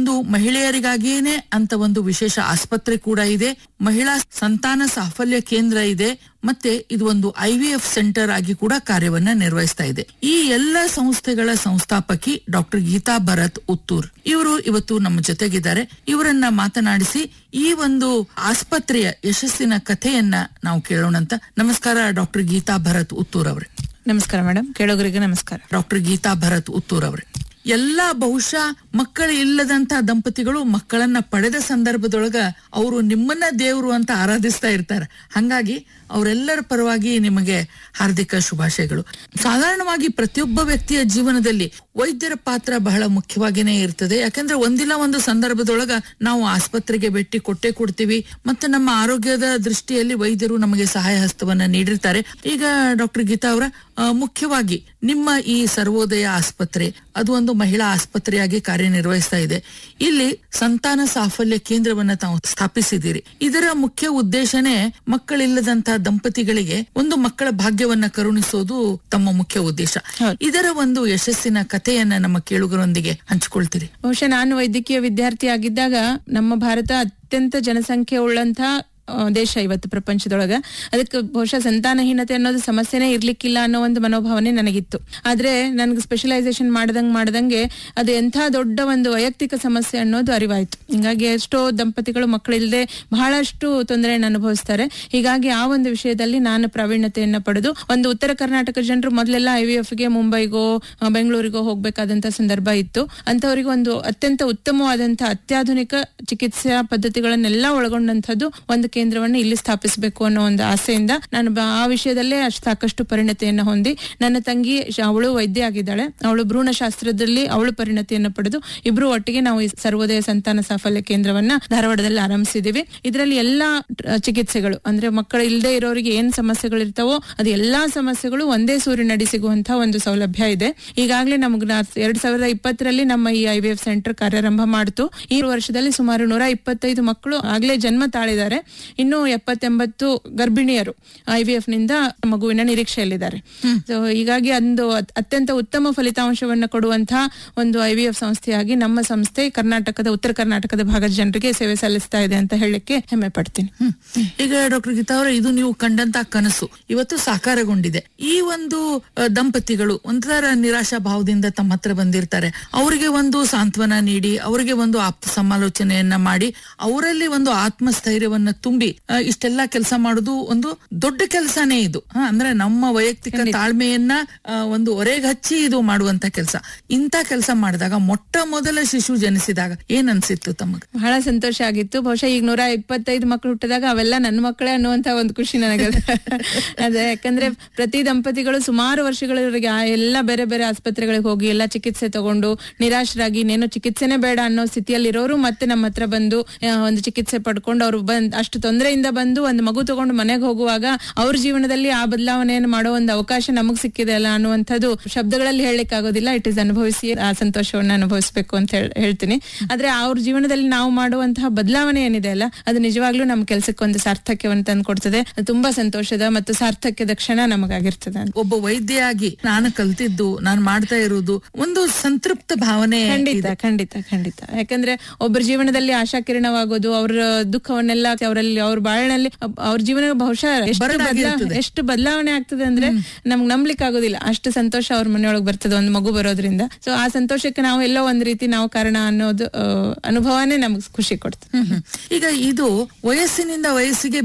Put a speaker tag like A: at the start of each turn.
A: ಒಂದು ಮಹಿಳೆಯರಿಗಾಗಿಯೇ ಅಂತ ಒಂದು ವಿಶೇಷ ಆಸ್ಪತ್ರೆ ಕೂಡ ಇದೆ ಮಹಿಳಾ ಸಂತಾನ ಸಾಫಲ್ಯ ಕೇಂದ್ರ ಇದೆ ಮತ್ತೆ ಇದು ಒಂದು ಐವಿಎಫ್ ಸೆಂಟರ್ ಆಗಿ ಕೂಡ ಕಾರ್ಯವನ್ನ ನಿರ್ವಹಿಸ್ತಾ ಇದೆ ಈ ಎಲ್ಲ ಸಂಸ್ಥೆಗಳ ಸಂಸ್ಥಾಪಕಿ ಡಾಕ್ಟರ್ ಗೀತಾ ಭರತ್ ಉತ್ತೂರ್ ಇವರು ಇವತ್ತು ನಮ್ಮ ಜೊತೆಗಿದ್ದಾರೆ ಇವರನ್ನ ಮಾತನಾಡಿಸಿ ಈ ಒಂದು ಆಸ್ಪತ್ರೆಯ ಯಶಸ್ಸಿನ ಕಥೆಯನ್ನ ನಾವು ಕೇಳೋಣಂತ ನಮಸ್ಕಾರ ಡಾಕ್ಟರ್ ಗೀತಾ ಭರತ್ ಉತ್ತೂರ್ ಅವರೇ
B: ನಮಸ್ಕಾರ ಮೇಡಮ್ ಕೇಳೋಗರಿಗೆ ನಮಸ್ಕಾರ
A: ಡಾಕ್ಟರ್ ಗೀತಾ ಭರತ್ ಉತ್ತೂರ್ ಅವರೇ ಎಲ್ಲಾ ಬಹುಶಃ ಮಕ್ಕಳು ಇಲ್ಲದಂತ ದಂಪತಿಗಳು ಮಕ್ಕಳನ್ನ ಪಡೆದ ಸಂದರ್ಭದೊಳಗ ಅವರು ನಿಮ್ಮನ್ನ ದೇವರು ಅಂತ ಆರಾಧಿಸ್ತಾ ಇರ್ತಾರೆ ಹಂಗಾಗಿ ಅವರೆಲ್ಲರ ಪರವಾಗಿ ನಿಮಗೆ ಹಾರ್ದಿಕ ಶುಭಾಶಯಗಳು ಸಾಧಾರಣವಾಗಿ ಪ್ರತಿಯೊಬ್ಬ ವ್ಯಕ್ತಿಯ ಜೀವನದಲ್ಲಿ ವೈದ್ಯರ ಪಾತ್ರ ಬಹಳ ಮುಖ್ಯವಾಗಿನೇ ಇರ್ತದೆ ಯಾಕಂದ್ರೆ ಒಂದಿಲ್ಲ ಒಂದು ಸಂದರ್ಭದೊಳಗ ನಾವು ಆಸ್ಪತ್ರೆಗೆ ಭೇಟಿ ಕೊಟ್ಟೆ ಕೊಡ್ತೀವಿ ಮತ್ತೆ ನಮ್ಮ ಆರೋಗ್ಯದ ದೃಷ್ಟಿಯಲ್ಲಿ ವೈದ್ಯರು ನಮಗೆ ಸಹಾಯ ಹಸ್ತವನ್ನ ನೀಡಿರ್ತಾರೆ ಈಗ ಡಾಕ್ಟರ್ ಗೀತಾ ಅವರ ಆ, ಮುಖ್ಯವಾಗಿ ನಿಮ್ಮ ಈ ಸರ್ವೋದಯ ಆಸ್ಪತ್ರೆ ಅದು ಒಂದು ಮಹಿಳಾ ಆಸ್ಪತ್ರೆಯಾಗಿ ಕಾರ್ಯನಿರ್ವಹಿಸ್ತಾ ಇದೆ ಇಲ್ಲಿ ಸಂತಾನ ಸಾಫಲ್ಯ ಕೇಂದ್ರವನ್ನ ತಾವು ಸ್ಥಾಪಿಸಿದ್ದೀರಿ ಇದರ ಮುಖ್ಯ ಉದ್ದೇಶನೇ ಮಕ್ಕಳಿಲ್ಲದಂತಹ ದಂಪತಿಗಳಿಗೆ ಒಂದು ಮಕ್ಕಳ ಭಾಗ್ಯವನ್ನ ಕರುಣಿಸೋದು ತಮ್ಮ ಮುಖ್ಯ ಉದ್ದೇಶ ಇದರ ಒಂದು ಯಶಸ್ಸಿನ ಕಥೆಯನ್ನ ನಮ್ಮ ಕೇಳುಗರೊಂದಿಗೆ ಹಂಚಿಕೊಳ್ತೀರಿ
B: ಬಹುಶಃ ನಾನು ವೈದ್ಯಕೀಯ ವಿದ್ಯಾರ್ಥಿ ಆಗಿದ್ದಾಗ ನಮ್ಮ ಭಾರತ ಅತ್ಯಂತ ಜನಸಂಖ್ಯೆ ಉಳ್ಳಂತ ಆ, ದೇಶ ಇವತ್ತು ಪ್ರಪಂಚದೊಳಗ ಅದಕ್ಕೆ ಬಹುಶಃ ಸಂತಾನಹೀನತೆ ಅನ್ನೋದು ಸಮಸ್ಯೆನೇ ಇರ್ಲಿಕ್ಕಿಲ್ಲ ಅನ್ನೋ ಒಂದು ಮನೋಭಾವನೆ ನನಗಿತ್ತು ಆದ್ರೆ ನನ್ಗೆ ಸ್ಪೆಷಲೈಸೇಷನ್ ಮಾಡ್ದಂಗ್ ಮಾಡ್ದಂಗೆ ಅದು ಎಂಥ ದೊಡ್ಡ ಒಂದು ವೈಯಕ್ತಿಕ ಸಮಸ್ಯೆ ಅನ್ನೋದು ಅರಿವಾಯ್ತು ಹಿಂಗಾಗಿ ಎಷ್ಟೋ ದಂಪತಿಗಳು ಮಕ್ಕಳಿಲ್ಲದೆ ಬಹಳಷ್ಟು ತೊಂದರೆಯನ್ನು ಅನುಭವಿಸ್ತಾರೆ ಹೀಗಾಗಿ ಆ ಒಂದು ವಿಷಯದಲ್ಲಿ ನಾನು ಪ್ರಾವೀಣ್ಯತೆಯನ್ನ ಪಡೆದು ಒಂದು ಉತ್ತರ ಕರ್ನಾಟಕ ಜನರು ಮೊದಲೆಲ್ಲ ಐ ವಿ ಗೆ ಮುಂಬೈಗೋ ಆ, ಬೆಂಗಳೂರಿಗೋ ಹೋಗ್ಬೇಕಾದಂತ ಸಂದರ್ಭ ಇತ್ತು ಅಂತವರಿಗೆ ಒಂದು ಅತ್ಯಂತ ಉತ್ತಮವಾದಂತ ಅತ್ಯಾಧುನಿಕ ಚಿಕಿತ್ಸಾ ಪದ್ಧತಿಗಳನ್ನೆಲ್ಲ ಒಳಗೊಂಡಂತದ್ದು ಒಂದು ಕೇಂದ್ರವನ್ನು ಇಲ್ಲಿ ಸ್ಥಾಪಿಸಬೇಕು ಅನ್ನೋ ಒಂದು ಆಸೆಯಿಂದ ನಾನು ಬ- ಆ ವಿಷಯದಲ್ಲೇ ಅಷ್ಟ್ ಸಾಕಷ್ಟು ಪರಿಣತಿಯನ್ನ ಹೊಂದಿ ನನ್ನ ತಂಗಿ ಶ- ಅವಳು ವೈದ್ಯ ಆಗಿದ್ದಾಳೆ ಅವಳು ಭ್ರೂಣಶಾಸ್ತ್ರದಲ್ಲಿ ಅವಳು ಪರಿಣತಿಯನ್ನು ಪಡೆದು ಇಬ್ರು ಒಟ್ಟಿಗೆ ನಾವು ಈ ಸರ್ವೋದಯ ಸಂತಾನ ಸಾಫಲ್ಯ ಕೇಂದ್ರವನ್ನ ಧಾರವಾಡದಲ್ಲಿ ಆರಂಭಿಸಿದೀವಿ ಇದರಲ್ಲಿ ಎಲ್ಲಾ ಆ, ಚಿಕಿತ್ಸೆಗಳು ಅಂದ್ರೆ ಮಕ್ಕಳು ಇಲ್ಲದೆ ಇರೋರಿಗೆ ಏನ್ ಸಮಸ್ಯೆಗಳಿರ್ತಾವೋ ಅದು ಎಲ್ಲಾ ಸಮಸ್ಯೆಗಳು ಒಂದೇ ಸೂರಿನಡಿ ಸಿಗುವಂತಹ ಒಂದು ಸೌಲಭ್ಯ ಇದೆ ಈಗಾಗಲೇ ನಮ್ಗೆ ನಾ- ಎರಡ್ ಸಾವಿರದ ಇಪ್ಪತ್ತರಲ್ಲಿ ನಮ್ಮ ಈ ಐ ವಿ ಎಫ್ ಸೆಂಟರ್ ಕಾರ್ಯಾರಂಭ ಮಾಡ್ತು ಈ ವರ್ಷದಲ್ಲಿ ಸುಮಾರು ನೂರ ಇಪ್ಪತ್ತೈದು ಮಕ್ಕಳು ಆಗ್ಲೇ ಜನ್ಮ ತಾಳಿದ್ದಾರೆ ಇನ್ನು ಎಪ್ಪತ್ತೆಂಬತ್ತು ಗರ್ಭಿಣಿಯರು ಐ ವಿ ಎಫ್ ನಿಂದ ಮಗುವಿನ ನಿರೀಕ್ಷೆಯಲ್ಲಿದ್ದಾರೆ ಸೊ ಹೀಗಾಗಿ ಒಂದು ಅತ್- ಅತ್ಯಂತ ಉತ್ತಮ ಫಲಿತಾಂಶವನ್ನು ಕೊಡುವಂತಹ ಒಂದು ಐ ವಿ ಎಫ್ ಸಂಸ್ಥೆಯಾಗಿ ನಮ್ಮ ಸಂಸ್ಥೆ ಕರ್ನಾಟಕದ ಉತ್ತರ ಕರ್ನಾಟಕದ ಭಾಗದ ಜನರಿಗೆ ಸೇವೆ ಸಲ್ಲಿಸ್ತಾ ಇದೆ ಅಂತ ಹೇಳಲಿಕ್ಕೆ ಹೆಮ್ಮೆ ಪಡ್ತೀನಿ
A: ಹ್ಮ್. ಈಗ ಡಾಕ್ಟರ್ ಗೀತಾ ಅವರೇ ಇದು ನೀವು ಕಂಡಂತ ಕನಸು ಇವತ್ತು ಸಾಕಾರಗೊಂಡಿದೆ ಈ ಒಂದು ಆ, ದಂಪತಿಗಳು ಒಂಥರ ನಿರಾಶಾ ಭಾವದಿಂದ ತಮ್ಮ ಹತ್ರ ಬಂದಿರ್ತಾರೆ ಅವರಿಗೆ ಒಂದು ಸಾಂತ್ವನ ನೀಡಿ ಅವರಿಗೆ ಒಂದು ಆಪ್ತ ಸಮಾಲೋಚನೆಯನ್ನ ಮಾಡಿ ಅವರಲ್ಲಿ ಒಂದು ಆತ್ಮಸ್ಥೈರ್ಯವನ್ನ ತುಂಬಿ ಆ, ಇಷ್ಟೆಲ್ಲಾ ಕೆಲಸ ಮಾಡೋದು ಒಂದು ದೊಡ್ಡ ಕೆಲಸನೇ ಇದು ಹಾ, ಅಂದ್ರೆ ನಮ್ಮ ವೈಯಕ್ತಿಕ ತಾಳ್ಮೆಯನ್ನ ಆ, ಒಂದು ಒರೆಗೆ ಹಚ್ಚಿ ಇದು ಮಾಡುವಂತ ಕೆಲಸ ಇಂತ ಕೆಲಸ ಮಾಡಿದಾಗ ಮೊಟ್ಟ ಮೊದಲ ಶಿಶು ಜನಿಸಿದಾಗ ಏನ್ ಅನ್ಸಿತ್ತು ತಮಗ
B: ಬಹಳ ಸಂತೋಷ ಆಗಿತ್ತು ಬಹುಶಃ ಈಗ ನೂರ ಇಪ್ಪತ್ತೈದು ಮಕ್ಕಳು ಹುಟ್ಟಿದಾಗ ಅವೆಲ್ಲ ನನ್ನ ಮಕ್ಕಳೇ ಅನ್ನುವಂತ ಒಂದು ಖುಷಿ ನನಗೆ ಅದೇ ಯಾಕಂದ್ರೆ ಪ್ರತಿ ದಂಪತಿಗಳು ಸುಮಾರು ವರ್ಷಗಳವರೆಗೆ ಆ ಎಲ್ಲ ಬೇರೆ ಬೇರೆ ಆಸ್ಪತ್ರೆಗಳಿಗೆ ಹೋಗಿ ಎಲ್ಲ ಚಿಕಿತ್ಸೆ ತಗೊಂಡು ನಿರಾಶರಾಗಿ ಇನ್ನೇನು ಚಿಕಿತ್ಸೆನೇ ಬೇಡ ಅನ್ನೋ ಸ್ಥಿತಿಯಲ್ಲಿರೋರು ಮತ್ತೆ ನಮ್ಮ ಹತ್ರ ಬಂದು ಆ, ಒಂದು ಚಿಕಿತ್ಸೆ ಪಡ್ಕೊಂಡು ಅವ್ರು ಬಂದ್ ಅಷ್ಟು ತೊಂದರೆಯಿಂದ ಬಂದು ಒಂದು ಮಗು ತಗೊಂಡು ಮನೆಗೆ ಹೋಗುವಾಗ ಅವ್ರ ಜೀವನದಲ್ಲಿ ಆ ಬದಲಾವಣೆಯನ್ನು ಮಾಡೋ ಒಂದು ಅವಕಾಶ ನಮಗ್ ಸಿಕ್ಕಿದೆ ಅಲ್ಲ ಅನ್ನುವಂಥದ್ದು ಶಬ್ದಗಳಲ್ಲಿ ಹೇಳಲಿಕ್ಕೆ ಆಗೋದಿಲ್ಲ ಇಟ್ ಇಸ್ ಅನುಭವಿಸಿ ಆ ಸಂತೋಷವನ್ನು ಅನುಭವಿಸಬೇಕು ಅಂತ ಹೇಳ್- ಹೇಳ್ತೀನಿ ಆದ್ರೆ ಅವ್ರ ಜೀವನದಲ್ಲಿ ನಾವು ಮಾಡುವಂತಹ ಬದಲಾವಣೆ ಏನಿದೆ ಅಲ್ಲ ಅದು ನಿಜವಾಗ್ಲೂ ನಮ್ಮ ಕೆಲಸಕ್ಕೆ ಒಂದು ಸಾರ್ಥಕ್ಯವನ್ನು ತಂದು ಕೊಡ್ತದೆ ಅದು ತುಂಬಾ ಸಂತೋಷದ ಮತ್ತು ಸಾರ್ಥಕ್ಯದ ಕ್ಷಣ ನಮಗಾಗಿರ್ತದೆ ಅಂತ
A: ಒಬ್ಬ ವೈದ್ಯಯಾಗಿ ನಾನು ಕಲ್ತಿದ್ದು ನಾನು ಮಾಡ್ತಾ ಇರುವುದು ಒಂದು ಸಂತೃಪ್ತ ಭಾವನೆ
B: ಖಂಡಿತ ಖಂಡಿತ ಖಂಡಿತ ಯಾಕಂದ್ರೆ ಒಬ್ಬರ ಜೀವನದಲ್ಲಿ ಆಶಾಕಿರಣವಾಗೋದು ಅವ್ರ ದುಃಖವನ್ನೆಲ್ಲ ಅವರಲ್ಲಿ ಅವ್ರ ಬಾಳಿನಲ್ಲಿ ಅವ್ರ ಜೀವನ ಬಹುಶಃ ಎಷ್ಟು ಬದಲಾ-
A: ಬರಡಾಗಿರ್ತದೆ.
B: ಎಷ್ಟು ಬದಲಾವಣೆ ಆಗ್ತದೆ ಅಂದ್ರೆ ನಮ್ಗೆ ನಂಬ್ಲಿಕ್ಕೆ ಆಗೋದಿಲ್ಲ ಅಷ್ಟು ಸಂತೋಷ ಅವ್ರ ಮನೆಯೊಳಗೆ ಬರ್ತದೆ ಒಂದು ಮಗು ಬರೋದ್ರಿಂದ ಸೊ ಆ ಸಂತೋಷಕ್ಕೆ ನಾವು ಎಲ್ಲೋ ಒಂದ್ ರೀತಿ ನಾವು ಕಾರಣ ಅನ್ನೋದು ಆ, ಅನುಭವನೇ ನಮ್ಗೆ ಖುಷಿ ಕೊಡ್ತದೆ
A: ಹ್ಮ್, ಹ್ಮ್. ಈಗ ಇದು ವಯಸ್ಸಿನಿಂದ ವಯಸ್ಸಿಗೆ